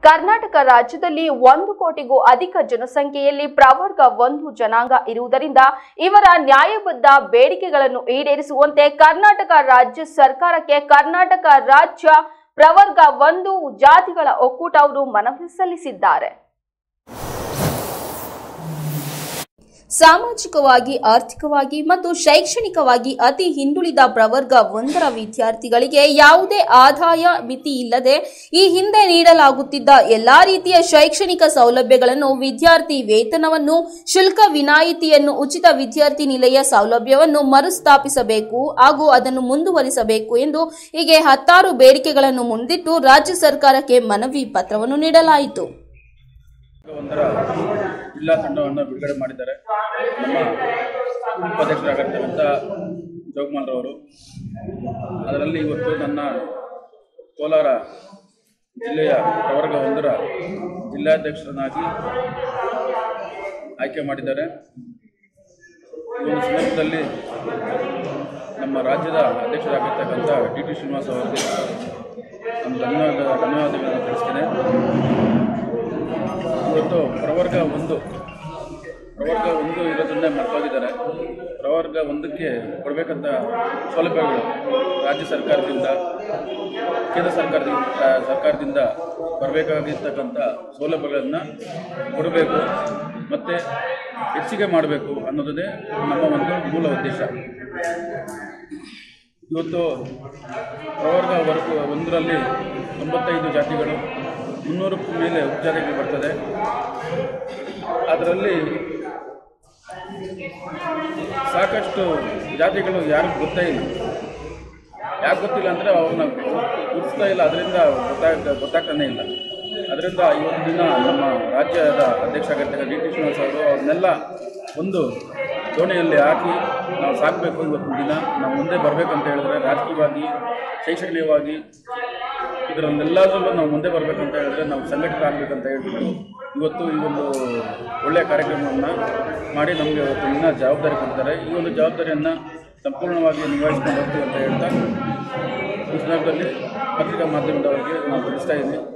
ಕರ್ನಾಟಕ ರಾಜ್ಯದಲ್ಲಿ ಒಂದು ಕೋಟಿಗೂ ಅಧಿಕ ಜನಸಂಖ್ಯೆಯಲ್ಲಿ ಪ್ರವರ್ಗ ಒಂದು ಜನಾಂಗ ಇರುವುದರಿಂದ ಇವರ ನ್ಯಾಯಬದ್ಧ ಬೇಡಿಕೆಗಳನ್ನು ಈಡೇರಿಸುವಂತೆ ಕರ್ನಾಟಕ ರಾಜ್ಯ ಸರ್ಕಾರಕ್ಕೆ ಕರ್ನಾಟಕ ರಾಜ್ಯ ಪ್ರವರ್ಗ ಒಂದು ಜಾತಿಗಳ ಒಕ್ಕೂಟ ಅವರು ಮನವಿ ಸಲ್ಲಿಸಿದ್ದಾರೆ ಸಾಮಾಜಿಕವಾಗಿ ಆರ್ಥಿಕವಾಗಿ ಮತ್ತು ಶೈಕ್ಷಣಿಕವಾಗಿ ಅತಿ ಹಿಂದುಳಿದ ಪ್ರವರ್ಗ ಒಂದರ ವಿದ್ಯಾರ್ಥಿಗಳಿಗೆ ಯಾವುದೇ ಆದಾಯ ಮಿತಿ ಇಲ್ಲದೆ ಈ ಹಿಂದೆ ನೀಡಲಾಗುತ್ತಿದ್ದ ಎಲ್ಲಾ ರೀತಿಯ ಶೈಕ್ಷಣಿಕ ಸೌಲಭ್ಯಗಳನ್ನು ವಿದ್ಯಾರ್ಥಿ ವೇತನವನ್ನು ಶುಲ್ಕ ವಿನಾಯಿತಿಯನ್ನು ಉಚಿತ ವಿದ್ಯಾರ್ಥಿ ನಿಲಯ ಸೌಲಭ್ಯವನ್ನು ಮರುಸ್ಥಾಪಿಸಬೇಕು ಹಾಗೂ ಅದನ್ನು ಮುಂದುವರಿಸಬೇಕು ಎಂದು ಹೀಗೆ ಹತ್ತಾರು ಬೇಡಿಕೆಗಳನ್ನು ಮುಂದಿಟ್ಟು ರಾಜ್ಯ ಸರ್ಕಾರಕ್ಕೆ ಮನವಿ ಪತ್ರವನ್ನು ನೀಡಲಾಯಿತು ಒಂದರ ಜಿಲ್ಲಾ ತಂಡವನ್ನು ಬಿಡುಗಡೆ ಮಾಡಿದ್ದಾರೆ ನಮ್ಮ ಉಪಾಧ್ಯಕ್ಷರಾಗಿರ್ತಕ್ಕಂಥ ಜೋಗಮಾಲ್ರವರು ಅದರಲ್ಲಿ ಇವತ್ತು ನನ್ನ ಕೋಲಾರ ಜಿಲ್ಲೆಯ ಪ್ರವರ್ಗ ಒಂದರ ಜಿಲ್ಲಾಧ್ಯಕ್ಷರನ್ನಾಗಿ ಆಯ್ಕೆ ಮಾಡಿದ್ದಾರೆ ಈ ಒಂದು ಸಂದರ್ಭದಲ್ಲಿ ನಮ್ಮ ರಾಜ್ಯದ ಅಧ್ಯಕ್ಷರಾಗಿರ್ತಕ್ಕಂಥ ಡಿ ಟಿ ಶ್ರೀನಿವಾಸ್ ಅವರಿಗೆ ನಮ್ಮ ಧನ್ಯವಾದ ಧನ್ಯವಾದಗಳನ್ನು ತಿಳಿಸ್ತೇನೆ ಇವತ್ತು ಪ್ರವರ್ಗ ಒಂದು ಪ್ರವರ್ಗ ಒಂದು ಇರೋದನ್ನೇ ಮರ್ತೋಗಿದ್ದಾರೆ ಪ್ರವರ್ಗ ಒಂದಕ್ಕೆ ಕೊಡಬೇಕಂತ ಸೌಲಭ್ಯಗಳು ರಾಜ್ಯ ಸರ್ಕಾರದಿಂದ ಕೇಂದ್ರ ಸರ್ಕಾರದಿಂದ ಸರ್ಕಾರದಿಂದ ಬರಬೇಕಾಗಿರ್ತಕ್ಕಂಥ ಸೌಲಭ್ಯಗಳನ್ನು ಕೊಡಬೇಕು ಮತ್ತು ಹೆಚ್ಚಿಗೆ ಮಾಡಬೇಕು ಅನ್ನೋದೇ ನಮ್ಮ ಒಂದು ಮೂಲ ಉದ್ದೇಶ ಇವತ್ತು ಪ್ರವರ್ಗ ವರ್ಗ ಒಂದರಲ್ಲಿ ತೊಂಬತ್ತೈದು ಜಾತಿಗಳು ಮುನ್ನೂರಕ್ಕೂ ಮೇಲೆ ಉಪಜಾತಿಗಳು ಬರ್ತದೆ ಅದರಲ್ಲಿ ಸಾಕಷ್ಟು ಜಾತಿಗಳು ಯಾರಿಗೂ ಗೊತ್ತೇ ಇಲ್ಲ ಯಾಕೆ ಗೊತ್ತಿಲ್ಲ ಅಂದರೆ ಅವ್ರನ್ನ ಗುರುತಿಸ್ತಾ ಇಲ್ಲ ಅದರಿಂದ ಗೊತ್ತಾಗ ಗೊತ್ತಾಗ್ತಾನೆ ಇಲ್ಲ ಅದರಿಂದ ಇವತ್ತು ದಿನ ನಮ್ಮ ರಾಜ್ಯದ ಅಧ್ಯಕ್ಷ ಆಗಿರ್ತಕ್ಕಂಥ ಡಿ ಟಿ ಶ್ರೀನಿವಾಸ್ ಅವರು ಅವ್ರನ್ನೆಲ್ಲ ಒಂದು ದೋಣಿಯಲ್ಲಿ ಹಾಕಿ ನಾವು ಸಾಕಬೇಕು ಇವತ್ತಿನ ದಿನ ನಾವು ಮುಂದೆ ಬರಬೇಕಂತ ಹೇಳಿದ್ರೆ ರಾಜಕೀಯವಾಗಿ ಶೈಕ್ಷಣಿಕವಾಗಿ ಇದರಲ್ಲೆಲ್ಲದರಲ್ಲೂ ನಾವು ಮುಂದೆ ಬರಬೇಕಂತ ಹೇಳಿದ್ರೆ ನಾವು ಸಂಘಟಿತ ಆಗಬೇಕಂತ ಹೇಳ್ಬಿಟ್ಟು ಇವತ್ತು ಈ ಒಂದು ಒಳ್ಳೆಯ ಕಾರ್ಯಕ್ರಮವನ್ನು ಮಾಡಿ ನಮಗೆ ಇವತ್ತು ದಿನ ಜವಾಬ್ದಾರಿ ಕೊಡ್ತಾರೆ ಈ ಒಂದು ಜವಾಬ್ದಾರಿಯನ್ನು ಸಂಪೂರ್ಣವಾಗಿ ನಿಭಾಯಿಸ್ಕೊಂಡು ಹೋಗ್ತೀವಿ ಅಂತ ಹೇಳ್ತಾ ಈ ಸಂದರ್ಭದಲ್ಲಿ ಪತ್ರಿಕಾ ಮಾಧ್ಯಮದವರಿಗೆ ನಾವು ತಿಳಿಸ್ತಾ ಇದ್ದೀನಿ